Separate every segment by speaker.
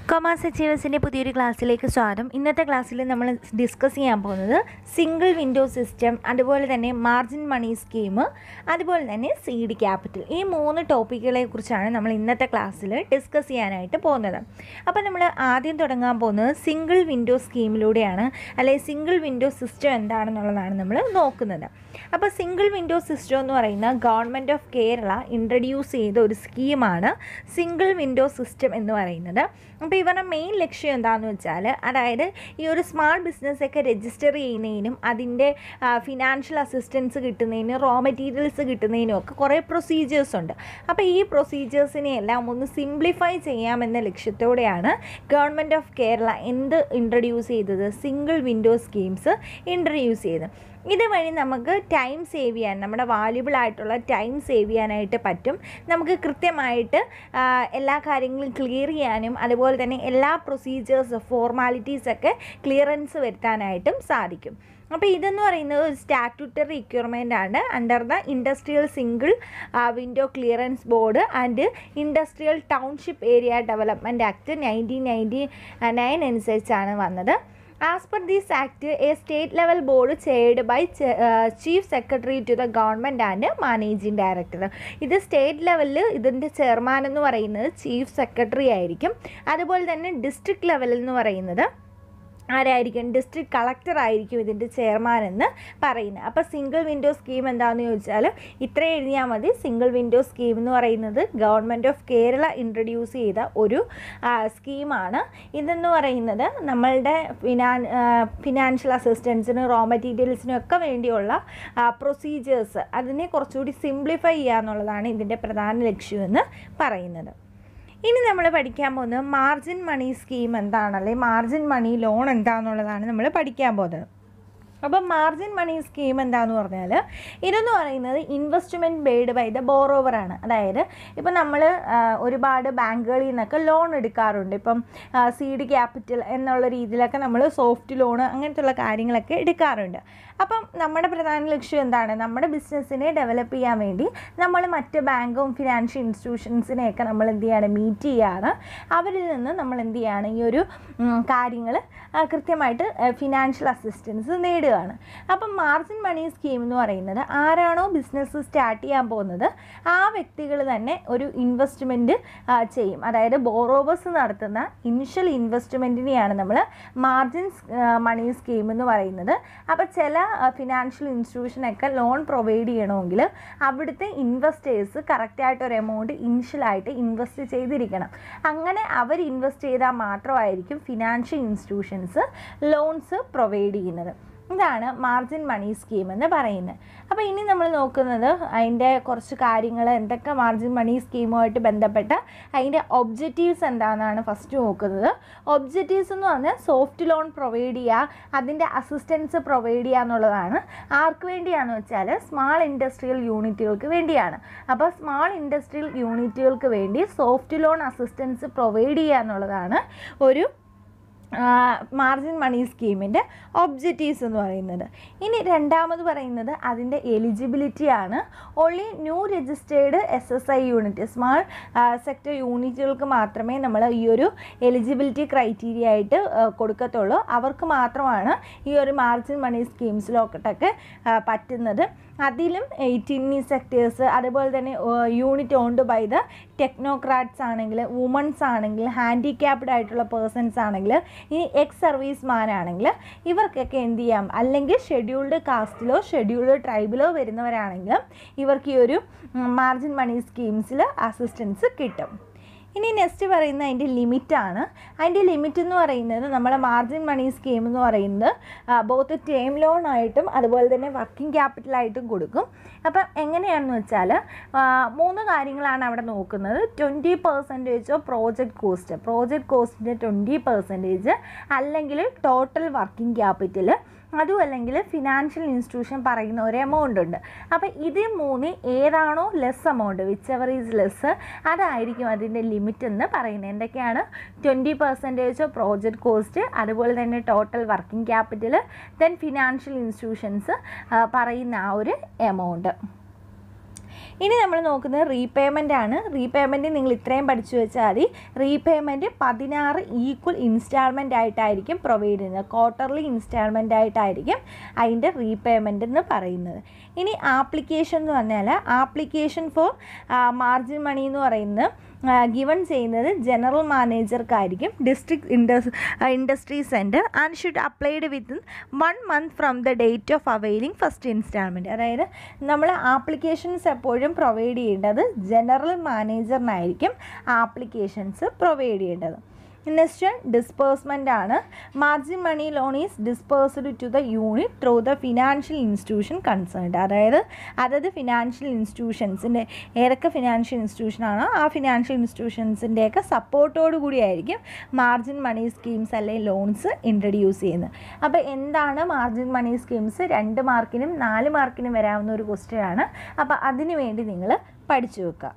Speaker 1: commerce അച്ചീവേഴ്സിൻ്റെ പുതിയൊരു ക്ലാസ്സിലേക്ക് സ്വാഗതം ഇന്നത്തെ ക്ലാസ്സിൽ നമ്മൾ ഡിസ്കസ് ചെയ്യാൻ പോകുന്നത് സിംഗിൾ വിൻഡോ സിസ്റ്റം അതുപോലെ തന്നെ മാർജിൻ മണി സ്കീം അതുപോലെ തന്നെ സി ഡി ക്യാപിറ്റൽ ഈ മൂന്ന് ടോപ്പിക്കുകളെ കുറിച്ചാണ് നമ്മൾ ഇന്നത്തെ ക്ലാസ്സിൽ ഡിസ്കസ് ചെയ്യാനായിട്ട് പോകുന്നത് അപ്പോൾ നമ്മൾ ആദ്യം തുടങ്ങാൻ പോകുന്നത് സിംഗിൾ വിൻഡോ സ്കീമിലൂടെയാണ് അല്ലെങ്കിൽ സിംഗിൾ വിൻഡോ സിസ്റ്റം എന്താണെന്നുള്ളതാണ് നമ്മൾ നോക്കുന്നത് അപ്പോൾ സിംഗിൾ വിൻഡോ സിസ്റ്റം എന്ന് പറയുന്ന ഗവൺമെൻറ് ഓഫ് കേരള ഇൻട്രഡ്യൂസ് ചെയ്ത ഒരു സ്കീമാണ് സിംഗിൾ വിൻഡോ സിസ്റ്റം എന്ന് പറയുന്നത് അപ്പോൾ ഇവരുടെ മെയിൻ ലക്ഷ്യം എന്താണെന്ന് വെച്ചാൽ അതായത് ഈ ഒരു സ്മാൾ ബിസിനസ്സൊക്കെ രജിസ്റ്റർ ചെയ്യുന്നതിനും അതിൻ്റെ ഫിനാൻഷ്യൽ അസിസ്റ്റൻസ് കിട്ടുന്നതിനും റോ മെറ്റീരിയൽസ് കിട്ടുന്നതിനും ഒക്കെ കുറേ പ്രൊസീജിയേഴ്സ് ഉണ്ട് അപ്പോൾ ഈ പ്രൊസീജിയേഴ്സിനെ എല്ലാം ഒന്ന് സിംപ്ലിഫൈ ചെയ്യാമെന്ന ലക്ഷ്യത്തോടെയാണ് ഗവൺമെൻറ് ഓഫ് കേരള എന്ത് ഇൻട്രൊഡ്യൂസ് ചെയ്തത് സിംഗിൾ വിൻഡോ സ്കീംസ് ഇൻട്രൊഡ്യൂസ് ചെയ്ത് ഇതുവഴി നമുക്ക് ടൈം സേവ് ചെയ്യാൻ നമ്മുടെ വാല്യുബിൾ ആയിട്ടുള്ള ടൈം സേവ് ചെയ്യാനായിട്ട് പറ്റും നമുക്ക് കൃത്യമായിട്ട് ആ, എല്ലാ കാര്യങ്ങളും ക്ലിയർ ചെയ്യാനും അതുപോലെ തന്നെ എല്ലാ പ്രൊസീജിയേഴ്സ് ഫോർമാലിറ്റീസൊക്കെ ക്ലിയറൻസ് വരുത്താനായിട്ടും സാധിക്കും അപ്പോൾ ഇതെന്ന് പറയുന്നത് ഒരു സ്റ്റാറ്റ്യൂട്ടറി റിക്വയർമെൻ്റ് ആണ് under the industrial single window clearance board and industrial township area development act nineteen ninety nine അനുസരിച്ചാണ് വന്നത് as per this act a state level board chaired by chief secretary to the government and managing director ഇത് state ലെവലിൽ ഇതിൻ്റെ chairman എന്ന് പറയുന്നത് chief secretary ആയിരിക്കും അതുപോലെ തന്നെ ഡിസ്ട്രിക്ട് ലെവലിൽ എന്ന് പറയുന്നത് ആരായിരിക്കും ഡിസ്ട്രിക്ട് കളക്ടർ ആയിരിക്കും ഇതിൻ്റെ ചെയർമാൻ എന്ന് പറയുന്നത് അപ്പോൾ സിംഗിൾ വിൻഡോ സ്കീം എന്താണെന്ന് ചോദിച്ചാൽ ഇത്ര എഴുതിയാൽ മതി സിംഗിൾ വിൻഡോ സ്കീം എന്ന് പറയുന്നത് ഗവൺമെൻറ് ഓഫ് കേരള ഇൻട്രൊഡ്യൂസ് ചെയ്ത ഒരു ആ, സ്കീമാണ് ഇതെന്ന് പറയുന്നത് നമ്മളുടെ ഫിനാൻ ഫിനാൻഷ്യൽ അസിസ്റ്റൻസിന് റോ മെറ്റീരിയൽസിനും ഒക്കെ വേണ്ടിയുള്ള പ്രൊസീജിയേഴ്സ് അതിനെ കുറച്ചുകൂടി സിംപ്ലിഫൈ ചെയ്യുക എന്നുള്ളതാണ് ഇതിൻ്റെ പ്രധാന ലക്ഷ്യമെന്ന് പറയുന്നത് ഇനി നമ്മൾ പഠിക്കാൻ പോകുന്നത് മാർജിൻ മണി സ്കീം എന്താണ് അല്ലെങ്കിൽ മാർജിൻ മണി ലോൺ എന്താണെന്നുള്ളതാണ് നമ്മൾ പഠിക്കാൻ പോകുന്നത് അപ്പം മാർജിൻ മണി സ്കീം എന്താന്ന് പറഞ്ഞാൽ ഇതെന്ന് പറയുന്നത് ഇൻവെസ്റ്റ്മെൻറ്റ് മെയ്ഡ് ബൈ ദ ബോറോവറാണ് അതായത് ഇപ്പം നമ്മൾ ഒരുപാട് ബാങ്കുകളിൽ നിന്നൊക്കെ ലോൺ എടുക്കാറുണ്ട് ഇപ്പം സി ഡി ക്യാപിറ്റൽ എന്നുള്ള രീതിയിലൊക്കെ നമ്മൾ സോഫ്റ്റ് ലോൺ അങ്ങനത്തുള്ള കാര്യങ്ങളൊക്കെ എടുക്കാറുണ്ട് അപ്പം നമ്മുടെ പ്രധാന ലക്ഷ്യം എന്താണ് നമ്മുടെ ബിസിനസ്സിനെ ഡെവലപ്പ് ചെയ്യാൻ വേണ്ടി നമ്മൾ മറ്റ് ബാങ്കും ഫിനാൻഷ്യൽ ഇൻസ്റ്റിറ്റ്യൂഷൻസിനെയൊക്കെ നമ്മൾ എന്ത് ചെയ്യാണ് മീറ്റ് ചെയ്യാണ് അവരിൽ നിന്ന് നമ്മൾ എന്ത് ചെയ്യാണ് ഈ ഒരു കാര്യങ്ങൾ കൃത്യമായിട്ട് ഫിനാൻഷ്യൽ അസിസ്റ്റൻസ് നേടുകയാണ് അപ്പം മാർജിൻ മണി സ്കീം എന്ന് പറയുന്നത് ആരാണോ ബിസിനസ് സ്റ്റാർട്ട് ചെയ്യാൻ പോകുന്നത് ആ വ്യക്തികൾ തന്നെ ഒരു ഇൻവെസ്റ്റ്മെൻറ്റ് ചെയ്യും അതായത് ബോറോവേഴ്സ് നടത്തുന്ന ഇനിഷ്യൽ ഇൻവെസ്റ്റ്മെൻറ്റിനെയാണ് നമ്മൾ മാർജിൻ മണി സ്കീം എന്ന് പറയുന്നത് അപ്പോൾ ചില ഫിനാൻഷ്യൽ ഇൻസ്റ്റിറ്റ്യൂഷനൊക്കെ ലോൺ പ്രൊവൈഡ് ചെയ്യണമെങ്കിൽ അവിടുത്തെ ഇൻവെസ്റ്റേഴ്സ് കറക്റ്റായിട്ട് ഒരു എമൗണ്ട് ഇനിഷ്യലായിട്ട് ഇൻവെസ്റ്റ് ചെയ്തിരിക്കണം അങ്ങനെ അവർ ഇൻവെസ്റ്റ് ചെയ്താൽ മാത്രമായിരിക്കും ഫിനാൻഷ്യൽ ഇൻസ്റ്റിറ്റ്യൂഷൻസ് ലോൺസ് പ്രൊവൈഡ് ചെയ്യുന്നത് ഇതാണ് മാർജിൻ മണി സ്കീം എന്ന് പറയുന്നത് അപ്പോൾ ഇനി നമ്മൾ നോക്കുന്നത് അതിൻ്റെ കുറച്ച് കാര്യങ്ങൾ എന്തൊക്കെ മാർജിൻ മണി സ്കീമുമായിട്ട് ബന്ധപ്പെട്ട അതിൻ്റെ ഒബ്ജക്റ്റീവ്സ് എന്താണെന്നാണ് ഫസ്റ്റ് നോക്കുന്നത് ഒബ്ജക്റ്റീവ്സ് എന്ന് പറഞ്ഞാൽ സോഫ്റ്റ് ലോൺ പ്രൊവൈഡ് ചെയ്യുക അതിൻ്റെ അസിസ്റ്റൻസ് പ്രൊവൈഡ് ചെയ്യുക എന്നുള്ളതാണ് ആർക്ക് വേണ്ടിയാണെന്ന് വെച്ചാൽ സ്മാൾ ഇൻഡസ്ട്രിയൽ യൂണിറ്റുകൾക്ക് വേണ്ടിയാണ് അപ്പോൾ സ്മാൾ ഇൻഡസ്ട്രിയൽ യൂണിറ്റുകൾക്ക് വേണ്ടി സോഫ്റ്റ് ലോൺ അസിസ്റ്റൻസ് പ്രൊവൈഡ് ചെയ്യുക എന്നുള്ളതാണ് ഒരു മാർജിൻ മണി സ്കീമിൻ്റെ ഒബ്ജക്റ്റീവ്സ് എന്ന് പറയുന്നത് ഇനി രണ്ടാമത് പറയുന്നത് അതിൻ്റെ എലിജിബിലിറ്റി ആണ് only new registered S S I unit small sector യൂണിറ്റുകൾക്ക് മാത്രമേ നമ്മൾ ഈ ഒരു എലിജിബിലിറ്റി ക്രൈറ്റീരിയ ആയിട്ട് ആ, കൊടുക്കത്തുള്ളൂ അവർക്ക് മാത്രമാണ് ഈ ഒരു മാർജിൻ മണി സ്കീംസിലോട്ടൊക്കെ പറ്റുന്നത് അതിലും എയ്റ്റീനി സെക്ടേഴ്സ് അതുപോലെ തന്നെ unit owned by the technocrats ആണെങ്കിൽ വുമൺസ് ആണെങ്കിൽ ഹാൻഡിക്യാപ്ഡ് ആയിട്ടുള്ള പേഴ്സൺസ് ആണെങ്കിൽ ഇനി എക്സ് സർവീസ് മാൻ ആണെങ്കിൽ ഇവർക്കൊക്കെ എന്ത് ചെയ്യാം അല്ലെങ്കിൽ ഷെഡ്യൂൾഡ് കാസ്റ്റിലോ ഷെഡ്യൂൾഡ് ട്രൈബിലോ വരുന്നവരാണെങ്കിലും ഇവർക്ക് ഈ ഒരു മാർജിൻ മണി സ്കീംസിൽ അസിസ്റ്റൻസ് കിട്ടും ഇനി നെക്സ്റ്റ് പറയുന്നത് അതിൻ്റെ ലിമിറ്റാണ് അതിൻ്റെ ലിമിറ്റ് എന്ന് പറയുന്നത് നമ്മുടെ മാർജിൻ മണി സ്കീം എന്ന് പറയുന്നത് ബോത്ത് ടേം ലോൺ ആയിട്ടും അതുപോലെ തന്നെ വർക്കിംഗ് ക്യാപിറ്റലായിട്ടും കൊടുക്കും അപ്പം എങ്ങനെയാണെന്ന് വെച്ചാൽ ആ, മൂന്ന് കാര്യങ്ങളാണ് അവിടെ നോക്കുന്നത് twenty percentage of project cost project കോസ്റ്റിൻ്റെ ട്വൻറ്റി പെർസെൻറ്റേജ് അല്ലെങ്കിൽ ടോട്ടൽ വർക്കിംഗ് ക്യാപിറ്റൽ അതും അല്ലെങ്കിൽ ഫിനാൻഷ്യൽ ഇൻസ്റ്റിറ്റ്യൂഷൻ പറയുന്ന ഒരു എമൗണ്ട് ഉണ്ട് അപ്പോൾ ഇത് മൂന്ന് ഏതാണോ less amount whichever is less അതായിരിക്കും അതിൻ്റെ ലിമിറ്റ് എന്ന് പറയുന്നത് എന്തൊക്കെയാണ് twenty percentage of project cost അതുപോലെ തന്നെ total working capital then financial institutions പറയുന്ന ആ ഒരു എമൗണ്ട് ഇനി നമ്മൾ നോക്കുന്നത് റീപേയ്മെൻ്റ് ആണ് റീപേയ്മെൻറ്റ് നിങ്ങൾ ഇത്രയും പഠിച്ചു വെച്ചാൽ മതി റീപേയ്മെൻറ്റ് പതിനാറ് ഈക്വൽ ഇൻസ്റ്റാൾമെൻ്റ് ആയിട്ടായിരിക്കും പ്രൊവൈഡ് ചെയ്യുന്നത് ക്വാർട്ടർലി ഇൻസ്റ്റാൾമെൻ്റ് ആയിട്ടായിരിക്കും അതിൻ്റെ റീപേയ്മെൻ്റ് എന്ന് പറയുന്നത് ഇനി ആപ്ലിക്കേഷൻ എന്ന് പറഞ്ഞാൽ ആപ്ലിക്കേഷൻ ഫോർ മാർജിൻ മണി എന്ന് പറയുന്നത് ഗിവൺ ചെയ്യുന്നത് ജനറൽ മാനേജർക്കായിരിക്കും district indus industry centre and should applied within one month from the date of availing first installment അതായത് നമ്മൾ ആപ്ലിക്കേഷൻസ് എപ്പോഴും പ്രൊവൈഡ് ചെയ്യേണ്ടത് ജനറൽ മാനേജറിനായിരിക്കും ആപ്ലിക്കേഷൻസ് പ്രൊവൈഡ് ചെയ്യേണ്ടത് നെക്സ്റ്റ് ഡിസ്പേഴ്സ്മെൻ്റ് ആണ് margin money loan is disbursed to the unit through the financial institution concerned അതായത് അതത് financial ഇൻസ്റ്റിറ്റ്യൂഷൻസിൻ്റെ ഏതൊക്കെ ഫിനാൻഷ്യൽ ഇൻസ്റ്റിറ്റ്യൂഷനാണോ ആ ഫിനാൻഷ്യൽ ഇൻസ്റ്റിറ്റ്യൂഷൻസിൻ്റെയൊക്കെ സപ്പോർട്ടോടു കൂടിയായിരിക്കും മാർജിൻ മണി സ്കീംസ് അല്ലെങ്കിൽ ലോൺസ് ഇൻട്രൊഡ്യൂസ് ചെയ്യുന്നത് അപ്പോൾ എന്താണ് മാർജിൻ മണി സ്കീംസ് രണ്ട് മാർക്കിനും നാല് മാർക്കിനും വരാവുന്ന ഒരു ക്വസ്റ്റ്യൻ ആണ് അപ്പോൾ അതിന് വേണ്ടി നിങ്ങൾ പഠിച്ചു വെക്കുക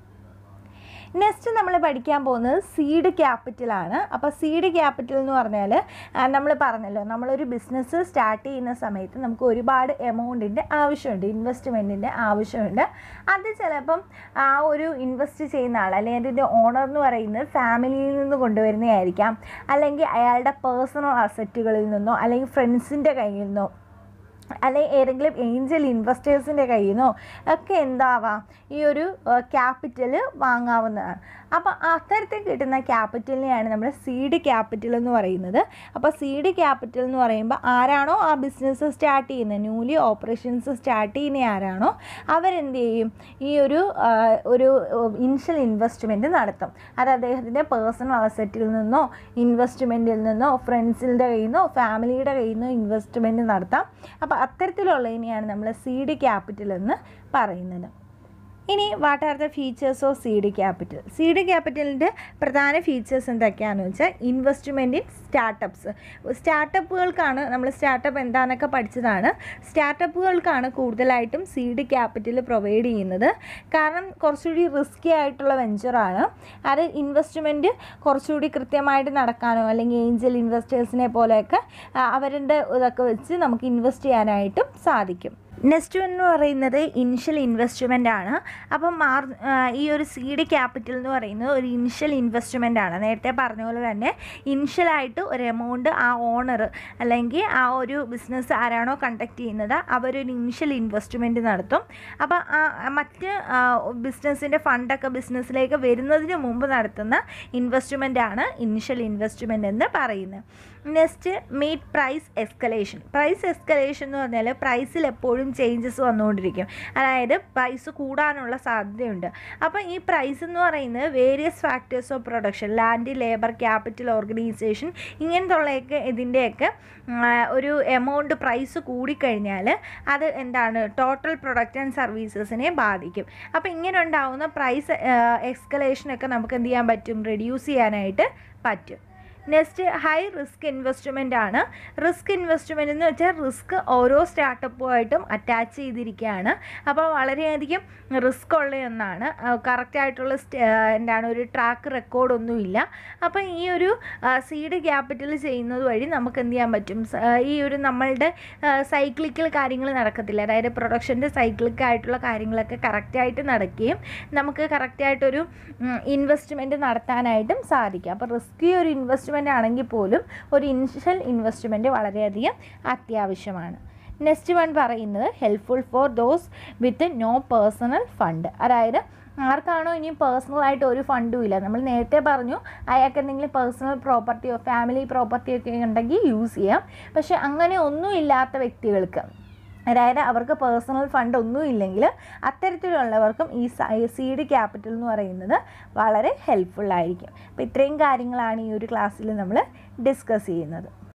Speaker 1: നെക്സ്റ്റ് നമ്മൾ പഠിക്കാൻ പോകുന്നത് സീഡ് ക്യാപിറ്റലാണ് അപ്പോൾ സീഡ് ക്യാപിറ്റൽ എന്ന് പറഞ്ഞാൽ നമ്മൾ പറഞ്ഞല്ലോ നമ്മളൊരു ബിസിനസ് സ്റ്റാർട്ട് ചെയ്യുന്ന സമയത്ത് നമുക്ക് ഒരുപാട് എമൗണ്ടിൻ്റെ ആവശ്യമുണ്ട് ഇൻവെസ്റ്റ്മെൻറ്റിൻ്റെ ആവശ്യമുണ്ട് അത് ചിലപ്പം ആ ഒരു ഇൻവെസ്റ്റ് ചെയ്യുന്ന ആൾ അല്ലെങ്കിൽ അതിൻ്റെ ഓണർ എന്ന് പറയുന്നത് ഫാമിലിയിൽ നിന്ന് കൊണ്ടുവരുന്നതായിരിക്കാം അല്ലെങ്കിൽ അയാളുടെ പേഴ്സണൽ അസറ്റുകളിൽ നിന്നോ അല്ലെങ്കിൽ ഫ്രണ്ട്സിൻ്റെ കയ്യിൽ നിന്നോ അല്ലെങ്കിൽ ഏതെങ്കിലും ഏഞ്ചൽ ഇൻവെസ്റ്റേഴ്സിൻ്റെ കയ്യിൽ നിന്നോ ഒക്കെ എന്താവാം ഈ ഒരു ക്യാപിറ്റൽ വാങ്ങാവുന്നതാണ് അപ്പോൾ അത്തരത്തിൽ കിട്ടുന്ന ക്യാപിറ്റലിനെയാണ് നമ്മൾ സീഡ് ക്യാപിറ്റൽ എന്ന് പറയുന്നത് അപ്പോൾ സീഡ് ക്യാപിറ്റൽ എന്ന് പറയുമ്പോൾ ആരാണോ ആ ബിസിനസ് സ്റ്റാർട്ട് ചെയ്യുന്നത് ന്യൂലി ഓപ്പറേഷൻസ് സ്റ്റാർട്ട് ചെയ്യുന്ന ആരാണോ അവരെന്ത് ചെയ്യും ഈ ഒരു ആ, ഒരു ഇനിഷ്യൽ ഇൻവെസ്റ്റ്മെൻറ്റ് നടത്തും അത് അദ്ദേഹത്തിൻ്റെ പേഴ്സണൽ അസറ്റിൽ നിന്നോ ഇൻവെസ്റ്റ്മെൻറ്റിൽ നിന്നോ ഫ്രണ്ട്സിൻ്റെ കയ്യിൽ നിന്നോ ഫാമിലിയുടെ കയ്യിൽ നിന്നോ ഇൻവെസ്റ്റ്മെൻറ്റ് നടത്താം അപ്പോൾ അത്തരത്തിലുള്ളതിനെയാണ് നമ്മൾ സീഡ് ക്യാപിറ്റൽ എന്ന് പറയുന്നത് ഇനി what are the features of seed capital seed ക്യാപിറ്റലിൻ്റെ പ്രധാന ഫീച്ചേഴ്സ് എന്തൊക്കെയാണെന്ന് വെച്ചാൽ ഇൻവെസ്റ്റ്മെൻറ്റ് ഇൻ സ്റ്റാർട്ടപ്സ് സ്റ്റാർട്ടപ്പുകൾക്കാണ് നമ്മൾ സ്റ്റാർട്ടപ്പ് എന്താണെന്നൊക്കെ പഠിച്ചതാണ് സ്റ്റാർട്ടപ്പുകൾക്കാണ് കൂടുതലായിട്ടും സീഡ് ക്യാപിറ്റൽ പ്രൊവൈഡ് ചെയ്യുന്നത് കാരണം കുറച്ചുകൂടി റിസ്കി ആയിട്ടുള്ള വെഞ്ചറാണ് അത് ഇൻവെസ്റ്റ്മെൻറ്റ് കുറച്ചുകൂടി കൃത്യമായിട്ട് നടക്കാനോ അല്ലെങ്കിൽ ഏഞ്ചൽ ഇൻവെസ്റ്റേഴ്സിനെ പോലെയൊക്കെ ആ, അവരുടെ ഇതൊക്കെ വെച്ച് നമുക്ക് ഇൻവെസ്റ്റ് ചെയ്യാനായിട്ടും സാധിക്കും നെക്സ്റ്റ് എന്ന് പറയുന്നത് ഇനിഷ്യൽ ഇൻവെസ്റ്റ്മെൻ്റ് ആണ് അപ്പം മാർ ആ, ഈ ഒരു സീഡ് ക്യാപിറ്റൽ എന്ന് പറയുന്നത് ഒരു ഇനിഷ്യൽ ഇൻവെസ്റ്റ്മെൻ്റ് ആണ് നേരത്തെ പറഞ്ഞ പോലെ തന്നെ ഇനിഷ്യലായിട്ട് ഒരു എമൗണ്ട് ആ ഓണർ അല്ലെങ്കിൽ ആ ഒരു ബിസിനസ് ആരാണോ കണ്ടക്ട് ചെയ്യുന്നത് അവരൊരു ഇനിഷ്യൽ ഇൻവെസ്റ്റ്മെൻറ്റ് നടത്തും അപ്പോൾ ആ മറ്റ് ബിസിനസ്സിൻ്റെ ഫണ്ടൊക്കെ ബിസിനസ്സിലേക്ക് വരുന്നതിന് മുമ്പ് നടത്തുന്ന ഇൻവെസ്റ്റ്മെൻ്റ് ആണ് ഇനിഷ്യൽ ഇൻവെസ്റ്റ്മെൻ്റ് എന്ന് പറയുന്നത് next meet price escalation price escalation എന്ന് പറഞ്ഞാൽ പ്രൈസിൽ എപ്പോഴും ചേഞ്ചസ് വന്നുകൊണ്ടിരിക്കും അതായത് പ്രൈസ് കൂടാനുള്ള സാധ്യതയുണ്ട് അപ്പോൾ ഈ പ്രൈസ് എന്ന് പറയുന്നത് various factors of production land labour capital organisation ഇങ്ങനത്തുള്ളതൊക്കെ ഇതിൻ്റെയൊക്കെ ഉം, ആ, ഒരു എമൗണ്ട് പ്രൈസ് കൂടിക്കഴിഞ്ഞാൽ അത് എന്താണ് ടോട്ടൽ പ്രൊഡക്റ്റ് ആൻഡ് സർവീസസിനെ ബാധിക്കും അപ്പോൾ ഇങ്ങനെ ഉണ്ടാവുന്ന പ്രൈസ് എക്സ്കലേഷനൊക്കെ നമുക്ക് എന്ത് ചെയ്യാൻ പറ്റും റെഡ്യൂസ് ചെയ്യാനായിട്ട് പറ്റും നെക്സ്റ്റ് ഹൈ റിസ്ക് ഇൻവെസ്റ്റ്മെൻ്റ് ആണ് റിസ്ക് ഇൻവെസ്റ്റ്മെൻ്റ് എന്ന് വെച്ചാൽ റിസ്ക് ഓരോ സ്റ്റാർട്ടപ്പുമായിട്ടും അറ്റാച്ച് ചെയ്തിരിക്കുകയാണ് അപ്പോൾ വളരെയധികം റിസ്ക് ഉള്ള ഒന്നാണ് കറക്റ്റായിട്ടുള്ള എന്താണ് ഒരു ട്രാക്ക് റെക്കോർഡൊന്നുമില്ല അപ്പോൾ ഈ ഒരു സീഡ് ക്യാപിറ്റൽ ചെയ്യുന്നത് വഴി നമുക്ക് എന്ത് ചെയ്യാൻ പറ്റും സ- ആ, ഈ ഒരു നമ്മളുടെ സൈക്ലിക്കൽ കാര്യങ്ങൾ നടക്കത്തില്ല അതായത് പ്രൊഡക്ഷൻ്റെ സൈക്ലിക് ആയിട്ടുള്ള കാര്യങ്ങളൊക്കെ കറക്റ്റായിട്ട് നടക്കുകയും നമുക്ക് കറക്റ്റായിട്ടൊരു ഇൻവെസ്റ്റ്മെൻറ്റ് നടത്താനായിട്ടും സാധിക്കും അപ്പോൾ റിസ്കി ഒരു ഇൻവെസ്റ്റ്മെൻ്റ് ആണെങ്കിൽ പോലും ഒരു ഇനിഷ്യൽ ഇൻവെസ്റ്റ്മെൻറ്റ് വളരെയധികം അത്യാവശ്യമാണ് നെക്സ്റ്റ് വൺ പറയുന്നത് helpful for those with no personal fund അതായത് ആർക്കാണോ ഇനി പേഴ്സണലായിട്ട് ഒരു ഫണ്ടും ഇല്ല നമ്മൾ നേരത്തെ പറഞ്ഞു അയാൾക്ക് എന്തെങ്കിലും പേഴ്സണൽ പ്രോപ്പർട്ടിയോ ഫാമിലി പ്രോപ്പർട്ടിയോ ഒക്കെ ഉണ്ടെങ്കിൽ യൂസ് ചെയ്യാം പക്ഷെ അങ്ങനെ ഒന്നും ഇല്ലാത്ത വ്യക്തികൾക്ക് അതായത് അവർക്ക് പേഴ്സണൽ ഫണ്ട് ഒന്നും ഇല്ലെങ്കിൽ അത്തരത്തിലുള്ളവർക്കും ഈ സീഡ് ക്യാപിറ്റൽ എന്ന് പറയുന്നത് വളരെ ഹെൽപ്ഫുൾ ആയിരിക്കും അപ്പോൾ ഇത്രയും കാര്യങ്ങളാണ് ഈ ഒരു ക്ലാസ്സിൽ നമ്മൾ ഡിസ്കസ് ചെയ്യുന്നത്